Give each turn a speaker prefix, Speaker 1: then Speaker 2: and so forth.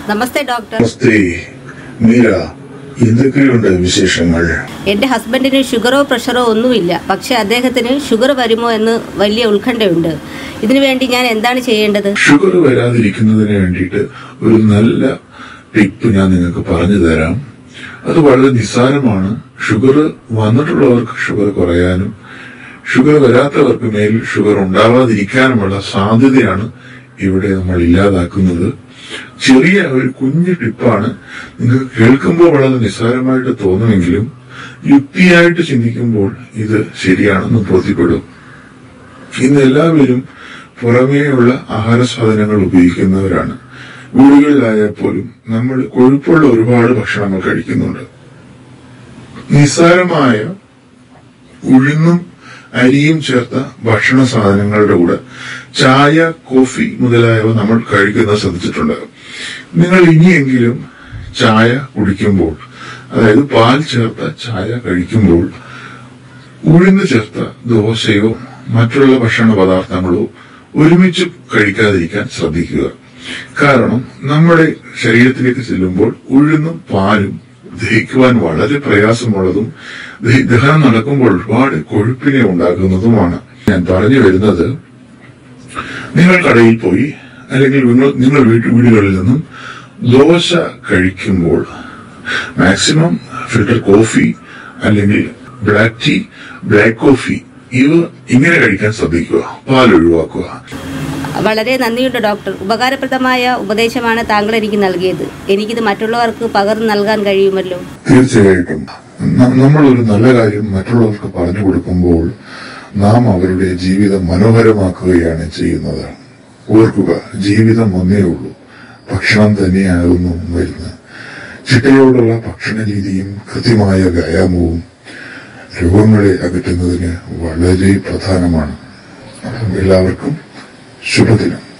Speaker 1: നമസ്തേ doctor
Speaker 2: നമസ്തേ മീര എന്തൊക്കെയുണ്ട് വിശേഷങ്ങൾ
Speaker 1: എന്റെ ഹസ്ബൻഡിന് ഷുഗറോ പ്രഷറോ ഒന്നുമില്ല പക്ഷെ അദ്ദേഹത്തിന് ഷുഗർ വരുമോ എന്ന് വലിയ ഉത്കണ്ഠയുണ്ട് ഇതിനു വേണ്ടി ഞാൻ എന്താണ് ചെയ്യേണ്ടത്
Speaker 2: ഷുഗർ വരാതിരിക്കുന്നതിന് വേണ്ടിയിട്ട് ഒരു നല്ല ടിപ്പ് ഞാൻ നിങ്ങൾക്ക് പറഞ്ഞു തരാം അത് വളരെ നിസ്സാരമാണ് ഷുഗർ വന്നിട്ടുള്ളവർക്ക് ഷുഗർ കുറയാനും ഷുഗർ വരാത്തവർക്ക് മേൽ ഷുഗർ ഉണ്ടാവാതിരിക്കാനുമുള്ള സാധ്യതയാണ് ഇവിടെ നമ്മൾ ഇല്ലാതാക്കുന്നത് ചെറിയ ഒരു കുഞ്ഞു ടിപ്പാണ് നിങ്ങൾക്ക് കേൾക്കുമ്പോൾ വളരെ നിസ്സാരമായിട്ട് തോന്നുമെങ്കിലും യുക്തിയായിട്ട് ചിന്തിക്കുമ്പോൾ ഇത് ശരിയാണെന്ന് ബോധ്യപ്പെടും ഇന്ന് എല്ലാവരും പുറമേയുള്ള ആഹാര സാധനങ്ങൾ ഉപയോഗിക്കുന്നവരാണ് വീടുകളിലായാൽ പോലും നമ്മൾ കൊഴുപ്പുള്ള ഒരുപാട് ഭക്ഷണങ്ങൾ കഴിക്കുന്നുണ്ട് നിസ്സാരമായ ഉഴുന്നും അരിയും ചേർത്ത ഭക്ഷണ സാധനങ്ങളുടെ കൂടെ ചായ കോഫി മുതലായവ നമ്മൾ കഴിക്കുന്നത് ശ്രദ്ധിച്ചിട്ടുണ്ട് നിങ്ങൾ ഇനിയെങ്കിലും ചായ കുടിക്കുമ്പോൾ അതായത് പാൽ ചേർത്ത ചായ കഴിക്കുമ്പോൾ ഉഴുന്ന് ചേർത്ത ദോശയോ മറ്റുള്ള ഭക്ഷണ പദാർത്ഥങ്ങളോ ഒരുമിച്ച് കഴിക്കാതിരിക്കാൻ ശ്രദ്ധിക്കുക കാരണം നമ്മുടെ ശരീരത്തിലേക്ക് ചെല്ലുമ്പോൾ ഉഴുന്നും പാലും ദഹിക്കുവാൻ വളരെ പ്രയാസമുള്ളതും ദഹി- ദഹനം നടക്കുമ്പോൾ ഒരുപാട് കൊഴുപ്പിനെ ഉണ്ടാക്കുന്നതുമാണ് ഞാൻ പറഞ്ഞു വരുന്നത് നിങ്ങൾ കടയിൽ പോയി അല്ലെങ്കിൽ നിങ്ങൾ നിങ്ങൾ വീട്ടു വീടുകളിൽ നിന്നും ദോശ കഴിക്കുമ്പോൾ മാക്സിമം ഫിൽറ്റർ കോഫി അല്ലെങ്കിൽ ബ്ലാക്ക് ടീ ബ്ലാക്ക് കോഫി ഇവ ഇങ്ങനെ കഴിക്കാൻ ശ്രദ്ധിക്കുക പാൽ ഒഴിവാക്കുക
Speaker 1: വളരെ നന്ദിയുണ്ട് ഡോക്ടർ ഉപകാരപ്രദമായ ഉപദേശമാണ് താങ്കൾ എനിക്ക് നൽകിയത് എനിക്കിത് മറ്റുള്ളവർക്ക് പകർന്നു നൽകാൻ കഴിയുമല്ലോ
Speaker 2: തീർച്ചയായിട്ടും ന- നമ്മൾ ഒരു നല്ല കാര്യം മറ്റുള്ളവർക്ക് പറഞ്ഞു കൊടുക്കുമ്പോൾ നാം അവരുടെ ജീവിതം മനോഹരമാക്കുകയാണ് ചെയ്യുന്നത് ഓർക്കുക ജീവിതം ഒന്നേ ഉള്ളൂ ഭക്ഷണം തന്നെയാകുന്നു മരുന്ന് ചിട്ടയോടുള്ള ഭക്ഷണ രീതിയും കൃത്യമായ വ്യായാമവും രോഗങ്ങളെ അകറ്റുന്നതിന് വളരെ പ്രധാനമാണ് അപ്പം എല്ലാവർക്കും ശുഭദിനം